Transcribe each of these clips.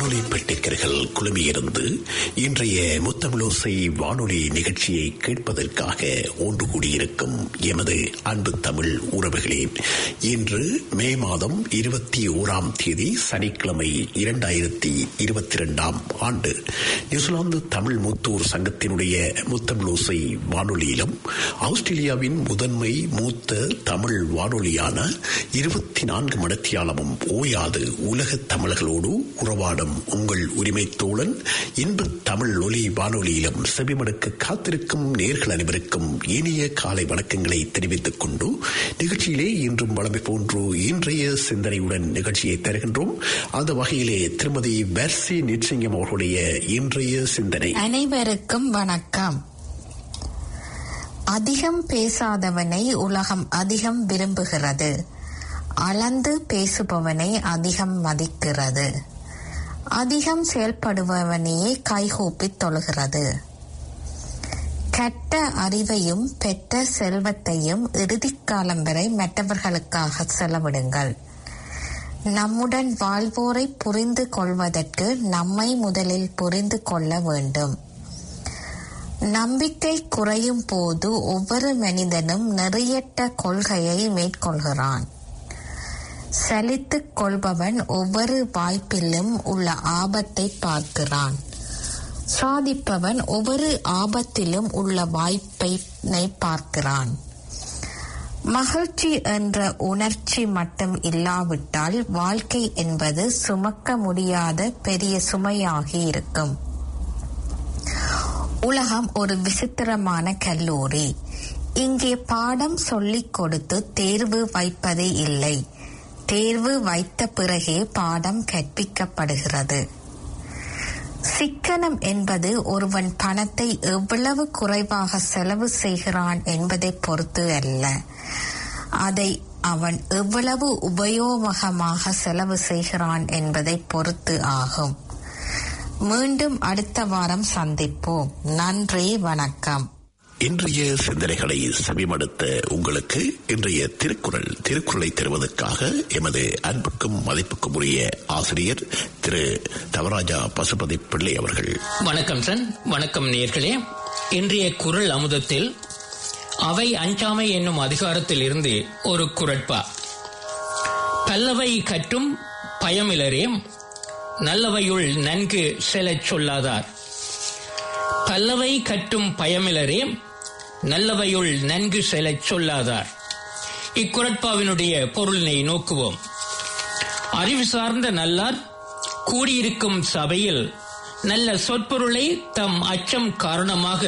வானொலி பெட்டிக்கர்கள் குழுமியிருந்து இன்றைய முத்தமிழோசை வானொலி நிகழ்ச்சியை கேட்பதற்காக ஒன்று கூடியிருக்கும் எமது அன்பு தமிழ் உறவுகளே இன்று மே மாதம் இருபத்தி ஓராம் தேதி சனிக்கிழமை இரண்டாயிரத்தி இருபத்தி இரண்டாம் ஆண்டு நியூசிலாந்து தமிழ் முத்தூர் சங்கத்தினுடைய முத்தமிழோசை வானொலியிலும் ஆஸ்திரேலியாவின் முதன்மை மூத்த தமிழ் வானொலியான இருபத்தி நான்கு மடத்தியாலமும் ஓயாது உலக தமிழர்களோடு உறவாடும் உங்கள் உரிமை தோழன் இன்ப தமிழ் ஒலி வானொலியிலும் செவிமடுக்க காத்திருக்கும் நேர்கள் அனைவருக்கும் இனிய காலை வணக்கங்களை தெரிவித்துக் கொண்டு நிகழ்ச்சியிலே இன்றும் வளமை போன்று இன்றைய சிந்தனையுடன் நிகழ்ச்சியை தருகின்றோம் அந்த வகையிலே திருமதி பெர்சி நிச்சயம் அவர்களுடைய இன்றைய சிந்தனை அனைவருக்கும் வணக்கம் அதிகம் பேசாதவனை உலகம் அதிகம் விரும்புகிறது அளந்து பேசுபவனை அதிகம் மதிக்கிறது அதிகம் செயல்படுபவனையே கைகூப்பித் தொழுகிறது கெட்ட அறிவையும் பெற்ற செல்வத்தையும் இறுதிக் காலம் வரை மற்றவர்களுக்காக செலவிடுங்கள் நம்முடன் வாழ்வோரை புரிந்து கொள்வதற்கு நம்மை முதலில் புரிந்து கொள்ள வேண்டும் நம்பிக்கை குறையும் போது ஒவ்வொரு மனிதனும் நெறியற்ற கொள்கையை மேற்கொள்கிறான் சலித்துக் கொள்பவன் ஒவ்வொரு வாய்ப்பிலும் உள்ள ஆபத்தை பார்க்கிறான் சாதிப்பவன் ஒவ்வொரு ஆபத்திலும் உள்ள வாய்ப்பை பார்க்கிறான் மகிழ்ச்சி என்ற உணர்ச்சி மட்டும் இல்லாவிட்டால் வாழ்க்கை என்பது சுமக்க முடியாத பெரிய சுமையாகி இருக்கும் உலகம் ஒரு விசித்திரமான கல்லூரி இங்கே பாடம் சொல்லிக் கொடுத்து தேர்வு வைப்பதே இல்லை தேர்வு வைத்த பிறகே பாடம் கற்பிக்கப்படுகிறது சிக்கனம் என்பது ஒருவன் பணத்தை எவ்வளவு குறைவாக செலவு செய்கிறான் என்பதை பொறுத்து அல்ல அதை அவன் எவ்வளவு உபயோகமாக செலவு செய்கிறான் என்பதை பொறுத்து ஆகும் மீண்டும் அடுத்த வாரம் சந்திப்போம் நன்றி வணக்கம் இன்றைய சிந்தனைகளை செவிமடுத்த உங்களுக்கு இன்றைய திருக்குறள் திருக்குறளை தருவதற்காக எமது அன்புக்கும் மதிப்புக்கும் உரிய ஆசிரியர் திரு தவராஜா பசுபதி பிள்ளை அவர்கள் வணக்கம் சன் வணக்கம் நேர்களே இன்றைய குரல் அமுதத்தில் அவை அஞ்சாமை என்னும் அதிகாரத்தில் இருந்து ஒரு குரட்பா பல்லவை கற்றும் பயமிலரே நல்லவையுள் நன்கு செலச் சொல்லாதார் பல்லவை கற்றும் பயமிலரே நல்லவையுள் நன்கு செலச் சொல்லாதார் இக்குரட்பாவினுடைய பொருளினை நோக்குவோம் அறிவு சார்ந்த நல்லார் கூடியிருக்கும் சபையில் நல்ல சொற்பொருளை தம் அச்சம் காரணமாக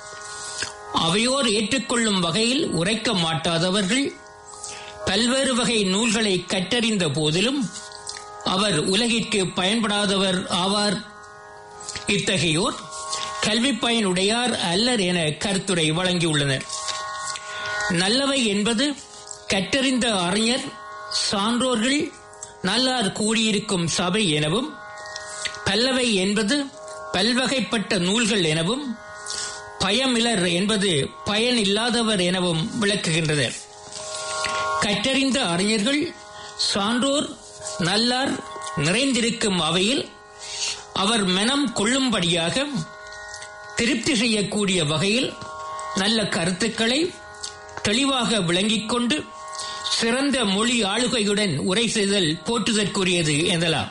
அவையோர் ஏற்றுக்கொள்ளும் வகையில் உரைக்க மாட்டாதவர்கள் பல்வேறு வகை நூல்களை கற்றறிந்த போதிலும் அவர் உலகிற்கு பயன்படாதவர் ஆவார் இத்தகையோர் கல்வி பயனுடையார் அல்லர் என கருத்துரை வழங்கியுள்ளனர் நல்லவை என்பது கற்றறிந்த அறிஞர் சான்றோர்கள் நல்லார் கூடியிருக்கும் சபை எனவும் பல்லவை என்பது பல்வகைப்பட்ட நூல்கள் எனவும் பயமிலர் என்பது பயன் இல்லாதவர் எனவும் விளக்குகின்றனர் கற்றறிந்த அறிஞர்கள் சான்றோர் நல்லார் நிறைந்திருக்கும் அவையில் அவர் மனம் கொள்ளும்படியாக திருப்தி செய்யக்கூடிய வகையில் நல்ல கருத்துக்களை தெளிவாக விளங்கிக் கொண்டு சிறந்த மொழி ஆளுகையுடன் உரை செய்தல் போற்றுதற்குரியது எனலாம்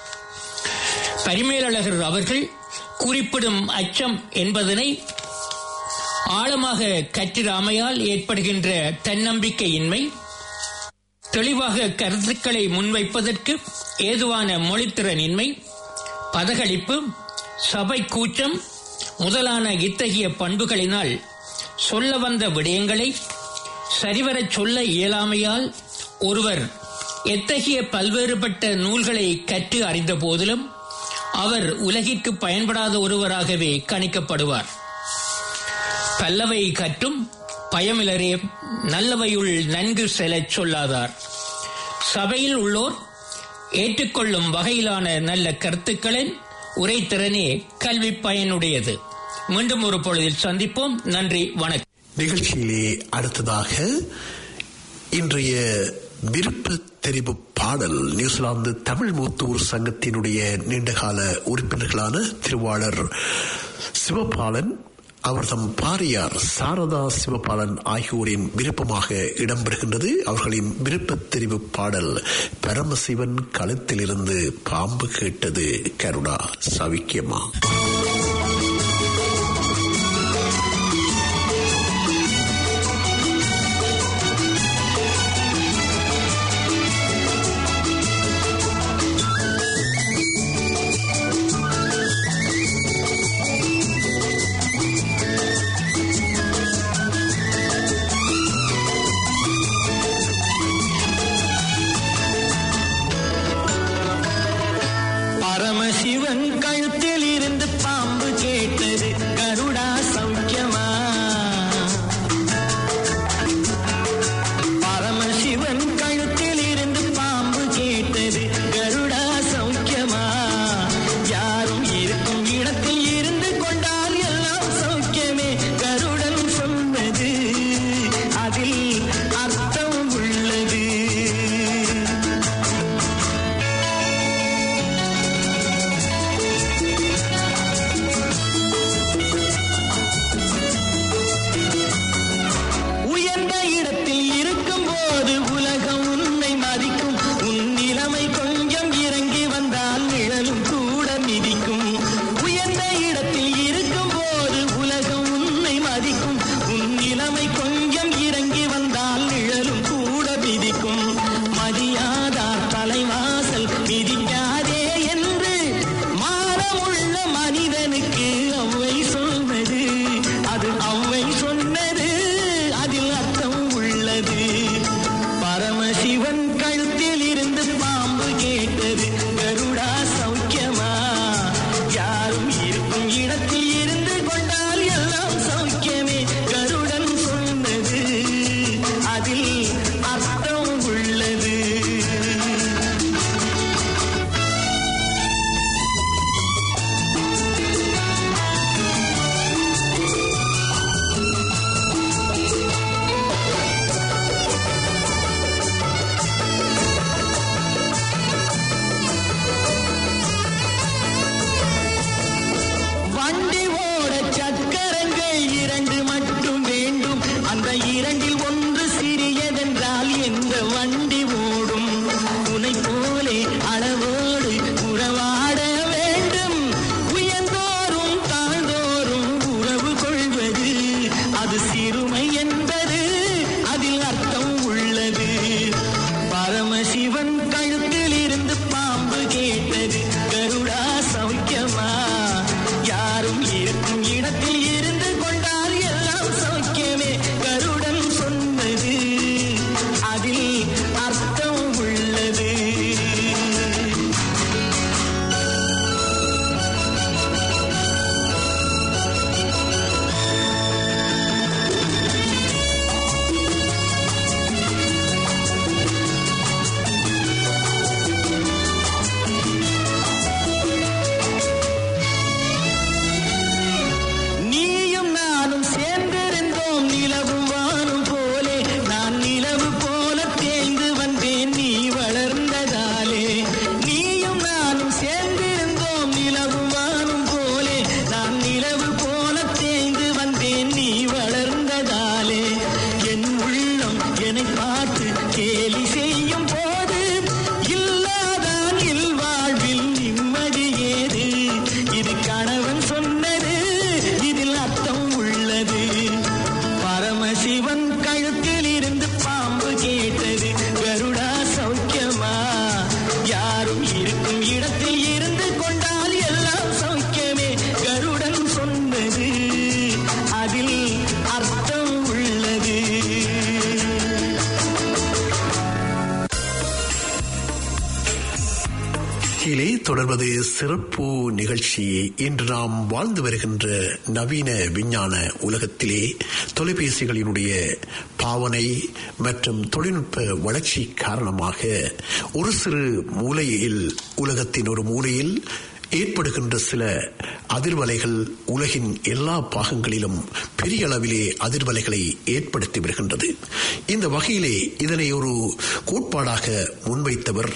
பரிமேலழகர் அவர்கள் குறிப்பிடும் அச்சம் என்பதனை ஆழமாக கற்றிராமையால் ஏற்படுகின்ற தன்னம்பிக்கையின்மை தெளிவாக கருத்துக்களை முன்வைப்பதற்கு ஏதுவான மொழித்திறனின்மை பதகளிப்பு சபை கூச்சம் முதலான இத்தகைய பண்புகளினால் சொல்ல வந்த விடயங்களை சரிவரச் சொல்ல இயலாமையால் ஒருவர் எத்தகைய பல்வேறுபட்ட நூல்களை கற்று அறிந்த போதிலும் அவர் உலகிற்கு பயன்படாத ஒருவராகவே கணிக்கப்படுவார் பல்லவை கற்றும் பயமிலரே நல்லவையுள் நன்கு செலச் சொல்லாதார் சபையில் உள்ளோர் ஏற்றுக்கொள்ளும் வகையிலான நல்ல கருத்துக்களின் உரைத்திறனே கல்வி பயனுடையது மீண்டும் ஒரு பொழுதில் சந்திப்போம் நன்றி வணக்கம் நிகழ்ச்சியிலே அடுத்ததாக இன்றைய விருப்ப தெரிவு பாடல் நியூசிலாந்து தமிழ் மூத்தூர் சங்கத்தினுடைய நீண்டகால உறுப்பினர்களான திருவாளர் சிவபாலன் அவர்தம் பாரியார் சாரதா சிவபாலன் ஆகியோரின் விருப்பமாக இடம்பெறுகின்றது அவர்களின் விருப்ப தெரிவு பாடல் பரமசிவன் களத்திலிருந்து பாம்பு கேட்டது கருணா சவிக்கியமா பரமசிவன் கழுத்தில் இருந்து பாம்பு கேட்டது கருடா சௌக்கியமா பரமசிவன் கழுத்தில் இருந்து பாம்பு கேட்டது கருடா சௌக்கியமா யாரும் இருக்கும் இடத்தில் இருந்து கொண்டால் எல்லாம் சௌக்கியமே கருடன் சொன்னது அதில் அர்த்தம் உள்ளது உயர்ந்த இடத்தில் இருக்கும் போது உலகம் உன்னை மதிக்கும் உன் நிலைமை கொஞ்சம் இறங்கி வந்தால் நிழலும் கூட மிதிக்கும் உயர்ந்த இடத்தில் இருக்கும் போது உலகம் உன்னை மதிக்கும் உன் நிலைமை கொஞ்சம் இறங்கி வந்தால் நிழலும் கூட மிதிக்கும் மதியாதார் தலைவாசல் மிதிக்காதே என்று மானமுள்ள மனிதனுக்கு அவ்வை சொன்னது அது அவ்வை சொன்னது அதில் அர்த்தம் உள்ளது பரமசிவன் கழுத்தில் இருந்து பாம்பு கேட்டது கருடா சௌக்கியமா யாரும் இருக்கும் இடத்தில் இருந்து கொண்டால் எல்லாம் சௌக்கியமே கருடன் சொன்னது அதில் அர்த்தம் உள்ளது வண்டி ஓட சக்கரங்கள் இரண்டு மட்டும் வேண்டும் அந்த இரண்டில் ஒன்று சிறியதென்றால் எந்த வண்டி ஓடும் உனை போலே அளவோடு உறவாட வேண்டும் உயர்ந்தோறும் தாழ்ந்தோறும் உறவு கொள்வது அது சிறுமை என்பது அதில் அர்த்தம் உள்ளது பரமசிவன் கழுத்தில் இருந்து பாம்பு கேட்டது கருடா சௌக்கியமா யாரும் இருக்கும் இடத்தில் இருந்து கொண்டால் எல்லாம் சௌக்கியமே கருடன் சொன்னது அதில் அர்த்தம் உள்ளது நீயும் நானும் சேர்ந்திருந்தோம் நிலவும் வானும் போலே நான் நிலவு போல தேய்ந்து வந்தேன் நீ வளர்ந்ததாலே நீயும் நானும் சேர்ந்திருந்தோம் நிலவும் வானும் போலே நான் நிலவு போல தேய்ந்து வந்தேன் நீ வளர்ந்ததாலே என் உள்ளம் என்னை பார்த்து கேலி செய்யும் போது இல்லாதான் இல்வாழ்வில் நிம்மதி ஏது இது கணவன் சொன்னது இதில் அர்த்தம் உள்ளது பரமசிவன் கழுத்தில் இருந்து பாம்பு கேட்டது கருடா சௌக்கியமா யாரும் இருக்கும் இடத்தில் இருந்து கொண்டால் எல்லாம் சௌக்கியமே கருடன் சொன்னது அதில் அர்த்தம் உள்ளது கீழே தொடர்வது சிறப்பு நிகழ்ச்சி இன்று நாம் வாழ்ந்து வருகின்ற நவீன விஞ்ஞான உலகத்திலே தொலைபேசிகளினுடைய பாவனை மற்றும் தொழில்நுட்ப வளர்ச்சி காரணமாக ஒரு சிறு மூலையில் உலகத்தின் ஒரு மூலையில் ஏற்படுகின்ற சில அதிர்வலைகள் உலகின் எல்லா பாகங்களிலும் பெரிய அளவிலே அதிர்வலைகளை ஏற்படுத்தி வருகின்றது இந்த வகையிலே இதனை ஒரு கோட்பாடாக முன்வைத்தவர்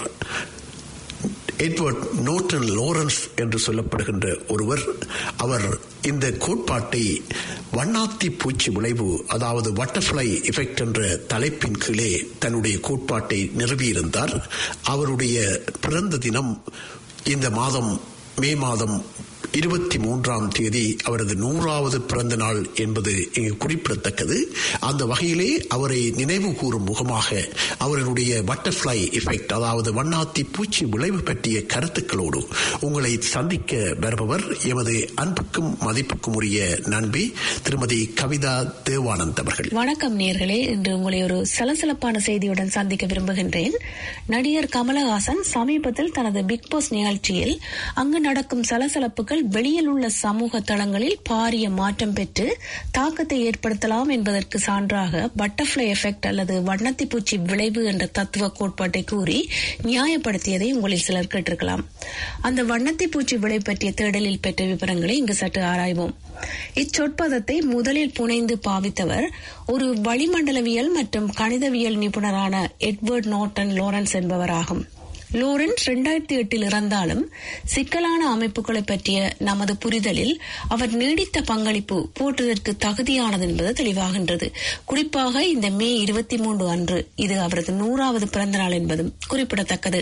எட்வர்ட் நோட்டன் லோரன்ஸ் என்று சொல்லப்படுகின்ற ஒருவர் அவர் இந்த கோட்பாட்டை வண்ணாத்தி பூச்சி விளைவு அதாவது பட்டர்ஃப்ளை எஃபெக்ட் என்ற தலைப்பின் கீழே தன்னுடைய கோட்பாட்டை நிறுவியிருந்தார் அவருடைய பிறந்த தினம் இந்த மாதம் மே மாதம் இருபத்தி மூன்றாம் தேதி அவரது நூறாவது பிறந்த நாள் என்பது இங்கு குறிப்பிடத்தக்கது அந்த வகையிலே அவரை நினைவு கூறும் முகமாக அவர்களுடைய பட்டர்ஃப்ளை எஃபெக்ட் அதாவது வண்ணாத்தி பூச்சி விளைவு பற்றிய கருத்துக்களோடு உங்களை சந்திக்க வருபவர் எமது அன்புக்கும் மதிப்புக்கும் உரிய நண்பி திருமதி கவிதா தேவானந்த் அவர்கள் வணக்கம் நேர்களே இன்று உங்களை ஒரு சலசலப்பான செய்தியுடன் சந்திக்க விரும்புகின்றேன் நடிகர் கமலஹாசன் சமீபத்தில் தனது பிக் பாஸ் நிகழ்ச்சியில் அங்கு நடக்கும் சலசலப்புகள் வெளியில் உள்ள சமூக தளங்களில் பாரிய மாற்றம் பெற்று தாக்கத்தை ஏற்படுத்தலாம் என்பதற்கு சான்றாக பட்டர்ஃப்ளை எஃபெக்ட் அல்லது வண்ணத்தி பூச்சி விளைவு என்ற தத்துவ கோட்பாட்டை கூறி நியாயப்படுத்தியதை உங்களில் சிலர் கேட்டிருக்கலாம் அந்த வண்ணத்தி பூச்சி விளைவு பற்றிய தேடலில் பெற்ற விவரங்களை இங்கு சற்று ஆராய்வோம் இச்சொற்பதத்தை முதலில் புனைந்து பாவித்தவர் ஒரு வளிமண்டலவியல் மற்றும் கணிதவியல் நிபுணரான எட்வர்ட் நோட்டன் லோரன்ஸ் என்பவராகும் லோரன்ஸ் இரண்டாயிரத்தி எட்டில் இறந்தாலும் சிக்கலான அமைப்புகளை பற்றிய நமது புரிதலில் அவர் நீடித்த பங்களிப்பு போற்றுவதற்கு தகுதியானது என்பது தெளிவாகின்றது குறிப்பாக இந்த மே இருபத்தி மூன்று அன்று இது அவரது நூறாவது பிறந்த நாள் என்பதும் குறிப்பிடத்தக்கது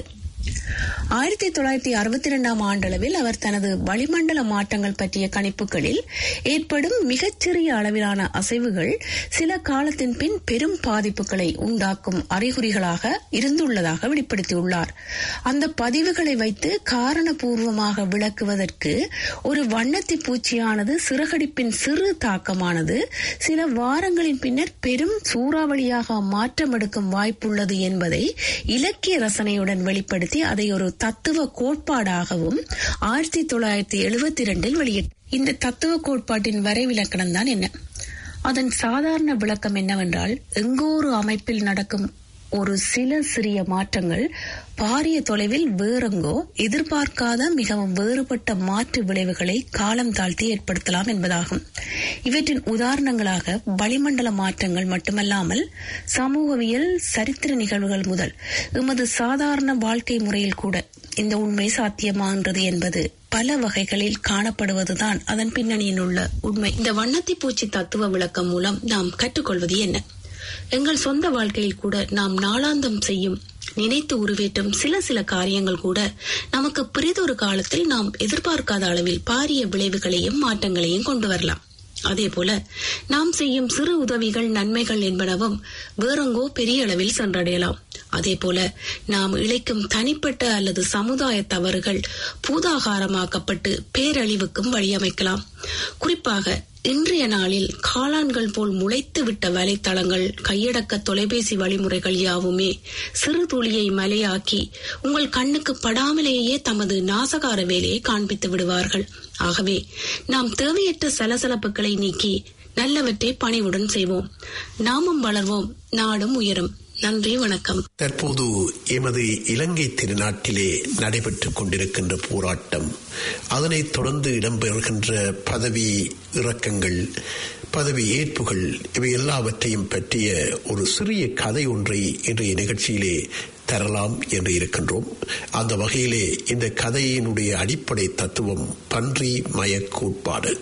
ஆயிரத்தி தொள்ளாயிரத்தி அறுபத்தி இரண்டாம் ஆண்டளவில் அவர் தனது வளிமண்டல மாற்றங்கள் பற்றிய கணிப்புகளில் ஏற்படும் மிகச்சிறிய அளவிலான அசைவுகள் சில காலத்தின் பின் பெரும் பாதிப்புகளை உண்டாக்கும் அறிகுறிகளாக இருந்துள்ளதாக வெளிப்படுத்தியுள்ளார் அந்த பதிவுகளை வைத்து காரணபூர்வமாக விளக்குவதற்கு ஒரு வண்ணத்தி பூச்சியானது சிறகடிப்பின் சிறு தாக்கமானது சில வாரங்களின் பின்னர் பெரும் சூறாவளியாக மாற்றமெடுக்கும் வாய்ப்புள்ளது என்பதை இலக்கிய ரசனையுடன் வெளிப்படுத்தி அதை ஒரு தத்துவ கோட்பாடாகவும் ஆயிரத்தி தொள்ளாயிரத்தி எழுபத்தி இரண்டில் வெளியிட்டு இந்த தத்துவ கோட்பாட்டின் வரைவிலக்கணம் தான் என்ன அதன் சாதாரண விளக்கம் என்னவென்றால் எங்கோ ஒரு அமைப்பில் நடக்கும் ஒரு சில சிறிய மாற்றங்கள் பாரிய தொலைவில் வேறெங்கோ எதிர்பார்க்காத மிகவும் வேறுபட்ட மாற்று விளைவுகளை காலம் தாழ்த்தி ஏற்படுத்தலாம் என்பதாகும் இவற்றின் உதாரணங்களாக வளிமண்டல மாற்றங்கள் மட்டுமல்லாமல் சமூகவியல் சரித்திர நிகழ்வுகள் முதல் எமது சாதாரண வாழ்க்கை முறையில் கூட இந்த உண்மை சாத்தியமாகின்றது என்பது பல வகைகளில் காணப்படுவதுதான் அதன் பின்னணியில் உள்ள உண்மை இந்த வண்ணத்தி பூச்சி தத்துவ விளக்கம் மூலம் நாம் கற்றுக்கொள்வது என்ன எங்கள் சொந்த வாழ்க்கையில் கூட நாம் நாளாந்தம் செய்யும் நினைத்து உருவேற்றும் சில சில காரியங்கள் கூட நமக்கு பிறிதொரு காலத்தில் நாம் எதிர்பார்க்காத அளவில் பாரிய விளைவுகளையும் மாற்றங்களையும் கொண்டு வரலாம் அதே போல நாம் செய்யும் சிறு உதவிகள் நன்மைகள் என்பனவும் வேறெங்கோ பெரிய அளவில் சென்றடையலாம் அதே போல நாம் இழைக்கும் தனிப்பட்ட அல்லது சமுதாய தவறுகள் பூதாகாரமாக்கப்பட்டு பேரழிவுக்கும் வழியமைக்கலாம் குறிப்பாக இன்றைய நாளில் காளான்கள் போல் முளைத்து விட்ட வலைத்தளங்கள் கையடக்க தொலைபேசி வழிமுறைகள் யாவுமே சிறு துளியை மலையாக்கி உங்கள் கண்ணுக்கு படாமலேயே தமது நாசகார வேலையை காண்பித்து விடுவார்கள் ஆகவே நாம் தேவையற்ற சலசலப்புகளை நீக்கி நல்லவற்றை பணிவுடன் செய்வோம் நாமும் வளர்வோம் நாடும் உயரும் நன்றி வணக்கம் தற்போது எமது இலங்கை திருநாட்டிலே நடைபெற்றுக் கொண்டிருக்கின்ற போராட்டம் அதனைத் தொடர்ந்து இடம்பெறுகின்ற பதவி இறக்கங்கள் பதவி ஏற்புகள் இவை எல்லாவற்றையும் பற்றிய ஒரு சிறிய கதை ஒன்றை இன்றைய நிகழ்ச்சியிலே தரலாம் என்று இருக்கின்றோம் அந்த வகையிலே இந்த கதையினுடைய அடிப்படை தத்துவம் பன்றி மய கோட்பாடு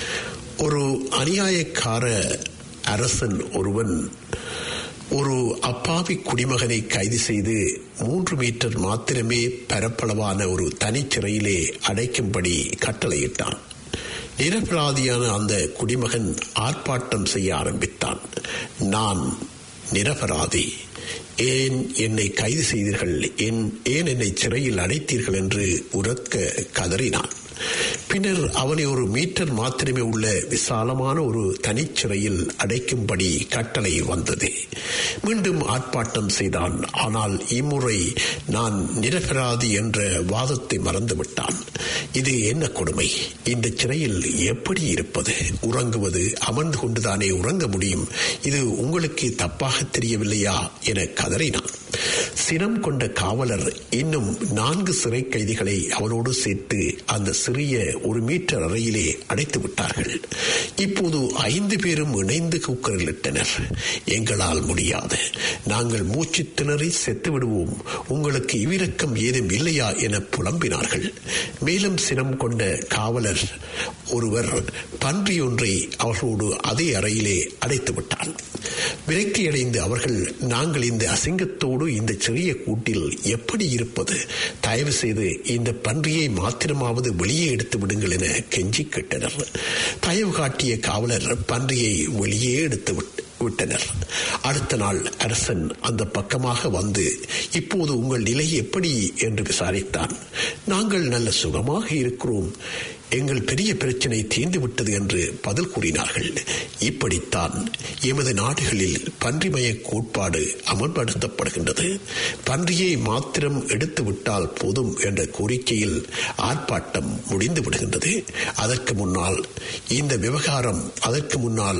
ஒரு அநியாயக்கார அரசன் ஒருவன் ஒரு அப்பாவி குடிமகனை கைது செய்து மூன்று மீட்டர் மாத்திரமே பரப்பளவான ஒரு தனிச்சிறையிலே அடைக்கும்படி கட்டளையிட்டான் நிரபராதியான அந்த குடிமகன் ஆர்ப்பாட்டம் செய்ய ஆரம்பித்தான் நான் நிரபராதி ஏன் என்னை கைது செய்தீர்கள் ஏன் என்னை சிறையில் அடைத்தீர்கள் என்று உரக்க கதறினான் பின்னர் அவனை ஒரு மீட்டர் மாத்திரமே உள்ள விசாலமான ஒரு தனிச்சிறையில் அடைக்கும்படி கட்டளை வந்தது மீண்டும் ஆர்ப்பாட்டம் செய்தான் ஆனால் இம்முறை நான் நிரபராதி என்ற வாதத்தை மறந்துவிட்டான் இது என்ன கொடுமை இந்த சிறையில் எப்படி இருப்பது உறங்குவது அமர்ந்து கொண்டுதானே உறங்க முடியும் இது உங்களுக்கு தப்பாக தெரியவில்லையா என கதறினான் சினம் கொண்ட காவலர் இன்னும் நான்கு சிறை கைதிகளை அவனோடு சேர்த்து அந்த சிறிய ஒரு மீட்டர் அறையிலே அடைத்து விட்டார்கள் இப்போது ஐந்து பேரும் இணைந்து கூக்குரலிட்டனர் எங்களால் முடியாது நாங்கள் மூச்சு திணறி செத்து விடுவோம் உங்களுக்கு இவிரக்கம் ஏதும் இல்லையா என புலம்பினார்கள் மேலும் சினம் கொண்ட காவலர் ஒருவர் பன்றி ஒன்றை அவர்களோடு அதே அறையிலே அடைத்து விட்டான் விரக்தியடைந்து அவர்கள் நாங்கள் இந்த அசிங்கத்தோடு இந்த சிறிய கூட்டில் எப்படி இருப்பது தயவு செய்து இந்த பன்றியை மாத்திரமாவது வெளியே எடுத்து விடுங்கள் என கெஞ்சி கேட்டனர் தயவு காட்டிய காவலர் பன்றியை வெளியே எடுத்து விட்டு விட்டனர் அடுத்த நாள் அரசன் அந்த பக்கமாக வந்து இப்போது உங்கள் நிலை எப்படி என்று விசாரித்தான் நாங்கள் நல்ல சுகமாக இருக்கிறோம் எங்கள் பெரிய பிரச்சனை தீர்ந்து விட்டது என்று பதில் கூறினார்கள் இப்படித்தான் எமது நாடுகளில் பன்றிமய கோட்பாடு அமல்படுத்தப்படுகின்றது பன்றியை மாத்திரம் எடுத்து விட்டால் போதும் என்ற கோரிக்கையில் ஆர்ப்பாட்டம் முடிந்து விடுகின்றது அதற்கு முன்னால் இந்த விவகாரம் அதற்கு முன்னால்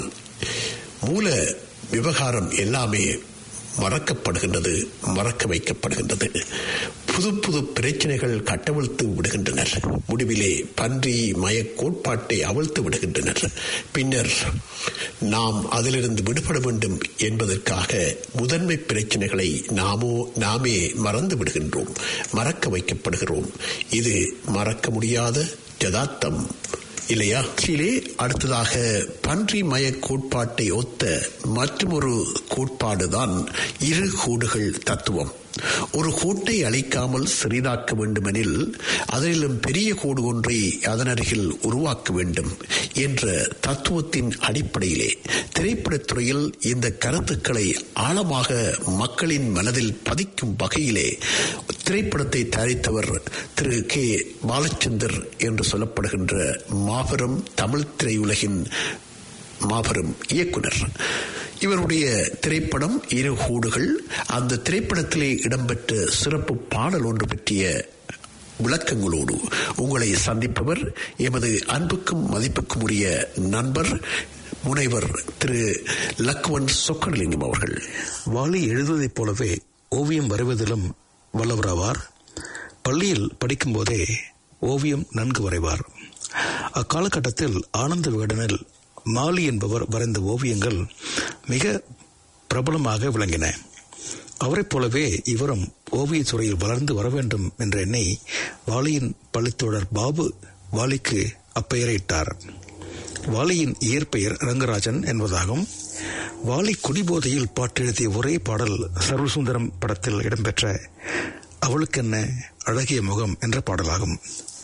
மூல விவகாரம் எல்லாமே மறக்கப்படுகின்றது மறக்க வைக்கப்படுகின்றது புது புது பிரச்சனைகள் கட்டவிழ்த்து விடுகின்றனர் முடிவிலே பன்றி மய கோட்பாட்டை அவிழ்த்து விடுகின்றனர் பின்னர் நாம் அதிலிருந்து விடுபட வேண்டும் என்பதற்காக முதன்மை பிரச்சனைகளை நாமோ நாமே மறந்து விடுகின்றோம் மறக்க வைக்கப்படுகிறோம் இது மறக்க முடியாத யதார்த்தம் இல்லையா கீழே அடுத்ததாக பன்றி மய கோட்பாட்டை ஒத்த மற்றொரு கோட்பாடுதான் இரு கூடுகள் தத்துவம் ஒரு கோட்டை அழிக்காமல் சிறிதாக்க வேண்டுமெனில் அதிலும் பெரிய கோடு ஒன்றை அதன் அருகில் உருவாக்க வேண்டும் என்ற தத்துவத்தின் அடிப்படையிலே திரைப்படத்துறையில் இந்த கருத்துக்களை ஆழமாக மக்களின் மனதில் பதிக்கும் வகையிலே திரைப்படத்தை தயாரித்தவர் திரு கே பாலச்சந்தர் என்று சொல்லப்படுகின்ற மாபெரும் தமிழ் திரையுலகின் மாபெரும் இயக்குனர் இவருடைய திரைப்படம் இரு கூடுகள் அந்த திரைப்படத்திலே இடம்பெற்ற சிறப்பு பாடல் ஒன்று பற்றிய விளக்கங்களோடு உங்களை சந்திப்பவர் எமது அன்புக்கும் மதிப்புக்கும் உரிய நண்பர் முனைவர் திரு லக்வன் சொக்கரலிங்கம் அவர்கள் வாலி எழுதுவதைப் போலவே ஓவியம் வரைவதிலும் வல்லவராவார் பள்ளியில் படிக்கும்போதே ஓவியம் நன்கு வரைவார் அக்காலகட்டத்தில் ஆனந்த விகடனில் மாலி என்பவர் வரைந்த ஓவியங்கள் மிக பிரபலமாக விளங்கின அவரைப் போலவே இவரும் ஓவியத் துறையில் வளர்ந்து வர வேண்டும் என்ற எண்ணை வாலியின் பள்ளித்தோழர் பாபு வாலிக்கு அப்பெயரை இட்டார் வாலியின் இயற்பெயர் ரங்கராஜன் என்பதாகும் வாலி குடிபோதையில் பாட்டெழுதிய ஒரே பாடல் சர்வசுந்தரம் படத்தில் இடம்பெற்ற அவளுக்கென்ன அழகிய முகம் என்ற பாடலாகும்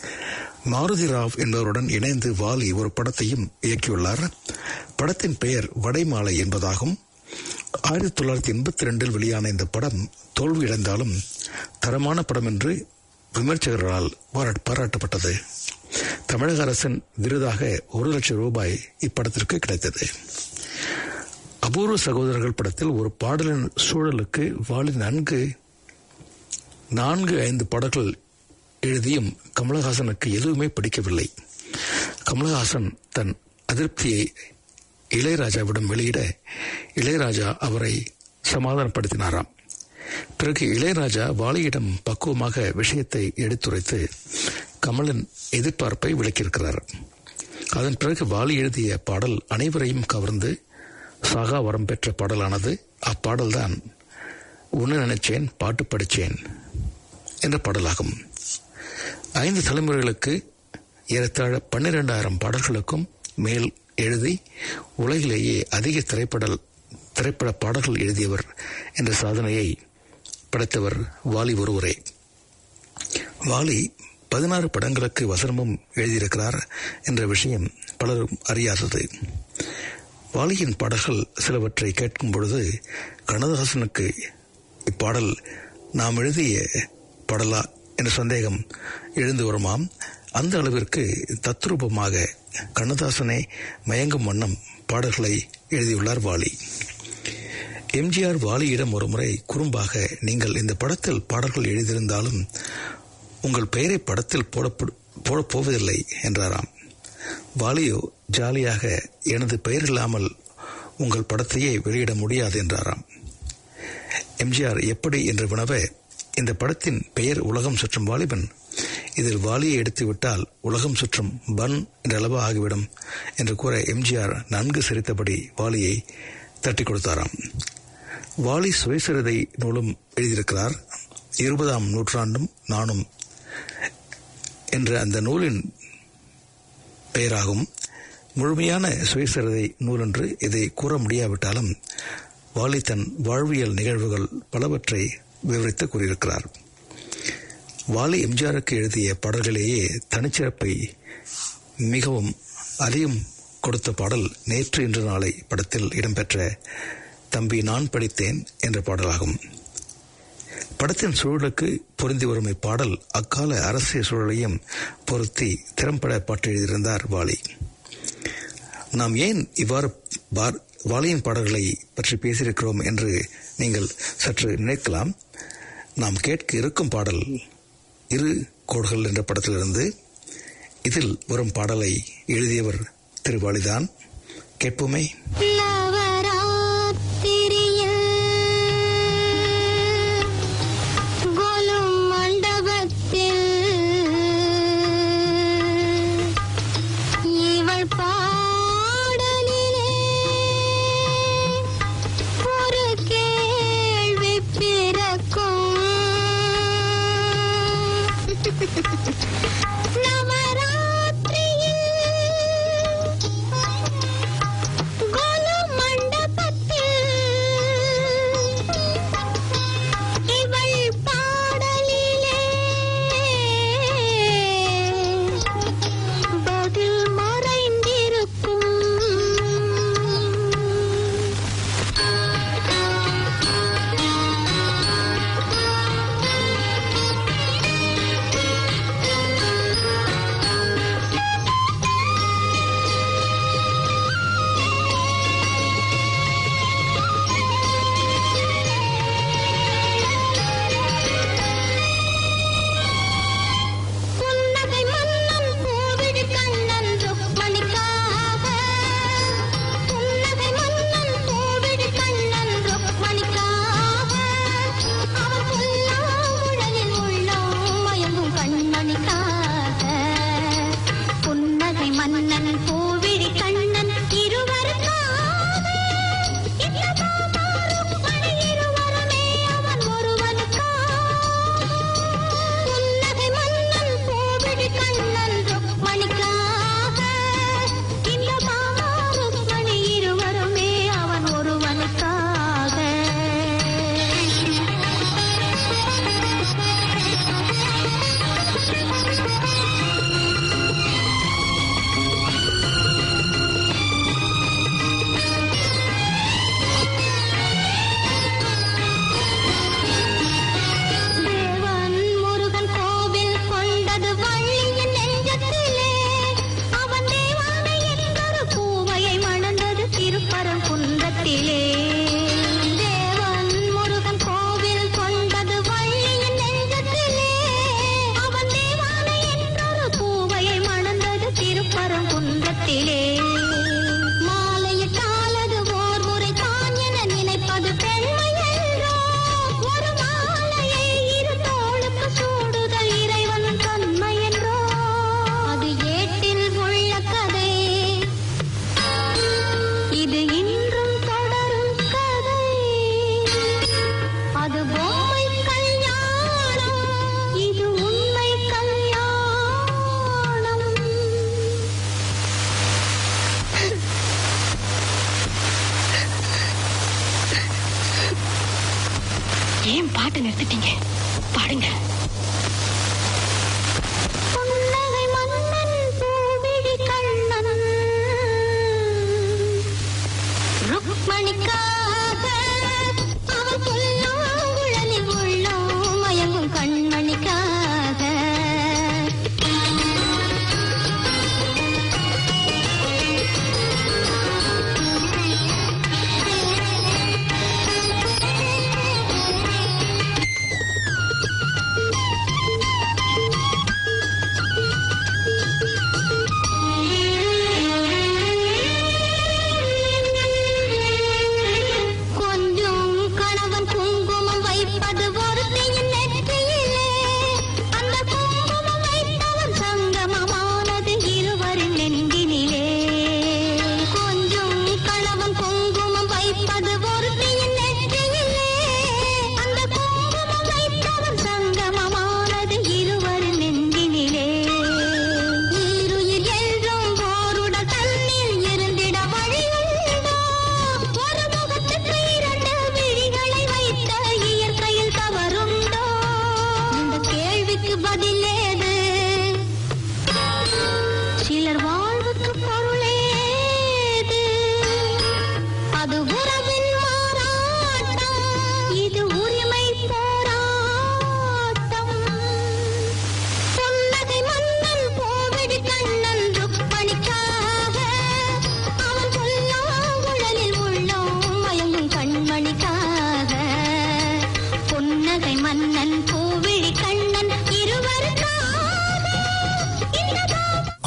மாருதி ராவ் என்பவருடன் இணைந்து வாலி ஒரு படத்தையும் இயக்கியுள்ளார் படத்தின் பெயர் வடைமாலை என்பதாகும் ஆயிரத்தி தொள்ளாயிரத்தி எண்பத்தி ரெண்டில் வெளியான இந்த படம் தோல்வியடைந்தாலும் தரமான படம் என்று விமர்சகர்களால் பாராட்டப்பட்டது தமிழக அரசின் விருதாக ஒரு லட்சம் ரூபாய் இப்படத்திற்கு கிடைத்தது அபூர்வ சகோதரர்கள் படத்தில் ஒரு பாடலின் சூழலுக்கு வாலி நன்கு நான்கு ஐந்து பாடல்கள் எழுதியும் கமலஹாசனுக்கு எதுவுமே பிடிக்கவில்லை கமலஹாசன் தன் அதிருப்தியை இளையராஜாவிடம் வெளியிட இளையராஜா அவரை சமாதானப்படுத்தினாராம் பிறகு இளையராஜா வாலியிடம் பக்குவமாக விஷயத்தை எடுத்துரைத்து கமலின் எதிர்பார்ப்பை விளக்கியிருக்கிறார் அதன் பிறகு வாலி எழுதிய பாடல் அனைவரையும் கவர்ந்து சாகா வரம் பெற்ற பாடலானது அப்பாடல்தான் உன்ன நினைச்சேன் பாட்டு படித்தேன் என்ற பாடலாகும் ஐந்து தலைமுறைகளுக்கு ஏறத்தாழ பன்னிரெண்டாயிரம் பாடல்களுக்கும் மேல் எழுதி உலகிலேயே அதிக திரைப்படல் திரைப்பட பாடல்கள் எழுதியவர் என்ற சாதனையை படைத்தவர் வாலி ஒருவரே வாலி பதினாறு படங்களுக்கு வசனமும் எழுதியிருக்கிறார் என்ற விஷயம் பலரும் அறியாதது வாலியின் பாடல்கள் சிலவற்றை கேட்கும் பொழுது கண்ணதாசனுக்கு இப்பாடல் நாம் எழுதிய பாடலா என்ற சந்தேகம் எழுந்து வருமாம் அந்த அளவிற்கு தத்ரூபமாக கண்ணதாசனே மயங்கும் வண்ணம் பாடல்களை எழுதியுள்ளார் வாலி எம்ஜிஆர் வாலியிடம் ஒருமுறை குறும்பாக நீங்கள் இந்த படத்தில் பாடல்கள் எழுதியிருந்தாலும் உங்கள் பெயரை படத்தில் போடப்படு போடப் போவதில்லை என்றாராம் வாலியோ ஜாலியாக எனது பெயர் இல்லாமல் உங்கள் படத்தையே வெளியிட முடியாது என்றாராம் எம்ஜிஆர் எப்படி என்று வினவ இந்த படத்தின் பெயர் உலகம் சுற்றும் வாலிபன் இதில் வாலியை எடுத்து விட்டால் உலகம் சுற்றும் பன் என்ற அளவு ஆகிவிடும் என்று கூற எம்ஜிஆர் நன்கு சிரித்தபடி வாலியை தட்டி கொடுத்தாராம் வாலி சுயசரிதை நூலும் எழுதியிருக்கிறார் இருபதாம் நூற்றாண்டும் நானும் என்ற அந்த நூலின் பெயராகும் முழுமையான சுயசரிதை நூல் என்று இதை கூற முடியாவிட்டாலும் வாலி தன் வாழ்வியல் நிகழ்வுகள் பலவற்றை விவரித்து கூறியிருக்கிறார் வாலி எம்ஜிஆருக்கு எழுதிய பாடல்களிலேயே தனிச்சிறப்பை மிகவும் அதிகம் கொடுத்த பாடல் நேற்று இன்று நாளை படத்தில் இடம்பெற்ற தம்பி நான் படித்தேன் என்ற பாடலாகும் படத்தின் சூழலுக்கு பொருந்தி வரும் இப்பாடல் அக்கால அரசியல் சூழலையும் பொருத்தி திறம்பட பாட்டு எழுதியிருந்தார் வாலி நாம் ஏன் இவ்வாறு பார்- வாலியின் பாடல்களை பற்றி பேசியிருக்கிறோம் என்று நீங்கள் சற்று நினைக்கலாம் நாம் கேட்க இருக்கும் பாடல் இரு கோடுகள் என்ற படத்திலிருந்து இதில் வரும் பாடலை எழுதியவர் திரு வாலிதான் கேட்போமே நவராத்திரியில் கோலும் மண்டபத்தில் இவள் பாடலிலே ஒரு கேள்வி பிறக்கும் நவராத்திரியில் கோலு மண்டபத்தில் இவள் பாடலிலே பதில் மறைந்திருக்கும்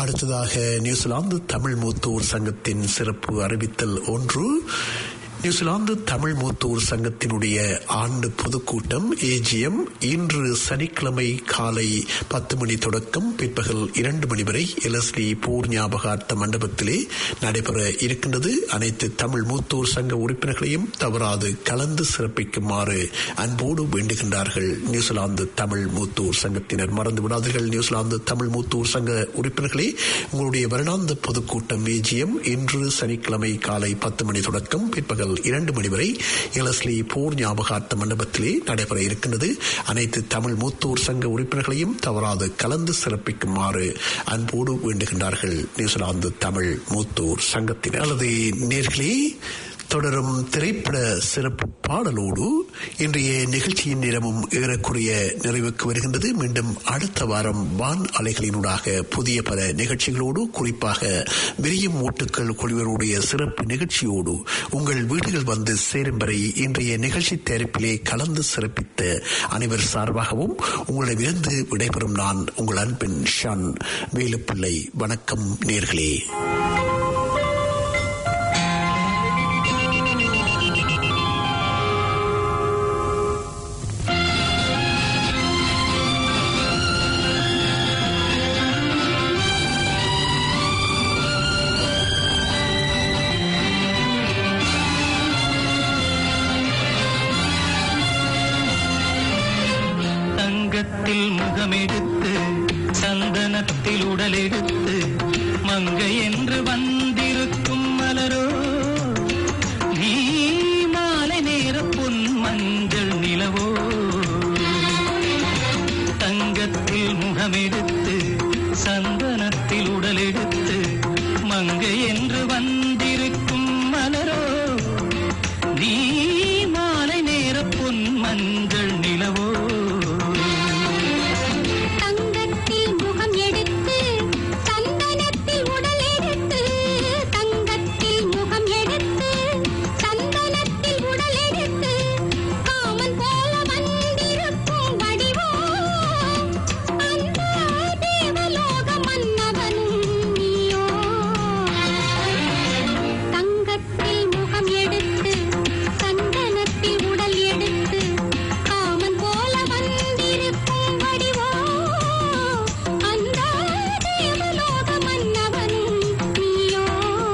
அடுத்ததாக நியூசிலாந்து தமிழ் மூத்தோர் சங்கத்தின் சிறப்பு அறிவித்தல் ஒன்று நியூசிலாந்து தமிழ் மூத்தோர் சங்கத்தினுடைய ஆண்டு பொதுக்கூட்டம் ஏஜிஎம் இன்று சனிக்கிழமை காலை பத்து மணி தொடக்கம் பிற்பகல் இரண்டு மணி வரை எலஸ்லி போர் ஞாபகார்த்த மண்டபத்திலே நடைபெற இருக்கின்றது அனைத்து தமிழ் மூத்தோர் சங்க உறுப்பினர்களையும் தவறாது கலந்து சிறப்பிக்குமாறு அன்போடு வேண்டுகின்றார்கள் நியூசிலாந்து தமிழ் மூத்தோர் சங்கத்தினர் மறந்து விடாதீர்கள் நியூசிலாந்து தமிழ் மூத்தோர் சங்க உறுப்பினர்களே உங்களுடைய வருடாந்த பொதுக்கூட்டம் ஏஜிஎம் இன்று சனிக்கிழமை காலை பத்து மணி தொடக்கம் பிற்பகல் இரண்டு மணி வரை எலஸ்லி போர் ஞாபகார்த்த மண்டபத்திலே நடைபெற இருக்கின்றது அனைத்து தமிழ் மூத்தோர் சங்க உறுப்பினர்களையும் தவறாது கலந்து சிறப்பிக்குமாறு அன்போடு வேண்டுகின்றார்கள் நியூசிலாந்து தமிழ் மூத்தோர் சங்கத்தினர் அல்லது நேர்களே தொடரும் திரைப்பட சிறப்பு பாடலோடு இன்றைய நிகழ்ச்சியின் நேரமும் ஏறக்குறைய நிறைவுக்கு வருகின்றது மீண்டும் அடுத்த வாரம் வான் அலைகளினூடாக புதிய பல நிகழ்ச்சிகளோடு குறிப்பாக விரியும் மூட்டுக்கள் குழுவருடைய சிறப்பு நிகழ்ச்சியோடு உங்கள் வீடுகள் வந்து சேரும் வரை இன்றைய நிகழ்ச்சி தயாரிப்பிலே கலந்து சிறப்பித்த அனைவர் சார்பாகவும் உங்களிடமிருந்து விடைபெறும் நான் உங்கள் அன்பின் ஷான் வேலுப்பிள்ளை வணக்கம் நேர்களே தங்கத்தில் முகமெடுத்து சந்தனத்தில் உடலெடுத்து மங்கை என்று வந்திருக்கும் மலரோ நீ மாலை நேர பொன் மஞ்சள் நிலவோ தங்கத்தில் முகமெடுத்து சந்தனத்தில் உடலெடுத்து மங்கை என்று வந்திருக்கும் மலரோ நீ மாலை நேர பொன் மஞ்சள் நிலவோ தங்கத்தில் முகம் எடுத்து சந்தனத்தில் உடல் எடுத்து தங்கத்தில் முகம் எடுத்து சந்தனத்தில் உடல் எடுத்து காமன் போல வந்திருக்கும் வடிவோ அந்த தேவலோக மன்னவனும் நீயோ தங்கத்தில் முகம் எடுத்து சந்தனத்தில் உடல் எடுத்து காமன் போல வந்திருக்கும் வடிவோ அந்த தேவலோக மன்னவனும் நீயோ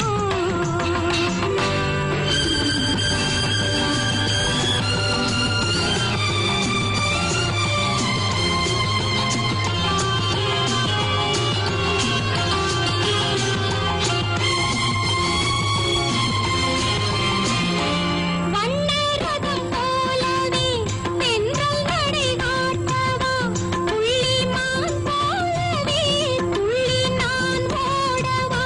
வண்ணரதம் போலவே தென்றல் நடை காட்டவா புள்ளிமான் போலவே துள்ளி நான் ஓடவா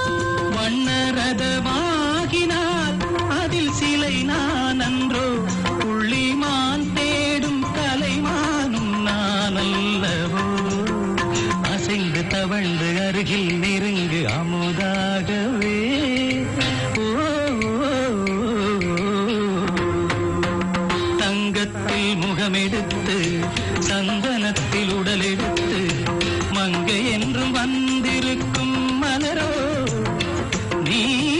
வண்ணரதமாகினால் அதில் சிலை நான் அன்றோ புள்ளிமான் தேடும் கலைமானும் நான் அல்லவோ அசைந்து தவழ்ந்து அருகில் நெருங்கு அமுதாகவே ஓ, ஓ, ஓ. தங்கத்தில் முகமெடுத்து சந்தனத்தில் உடலெடுத்து மங்கை என்றும் வந்திருக்கும் மலரோ நீ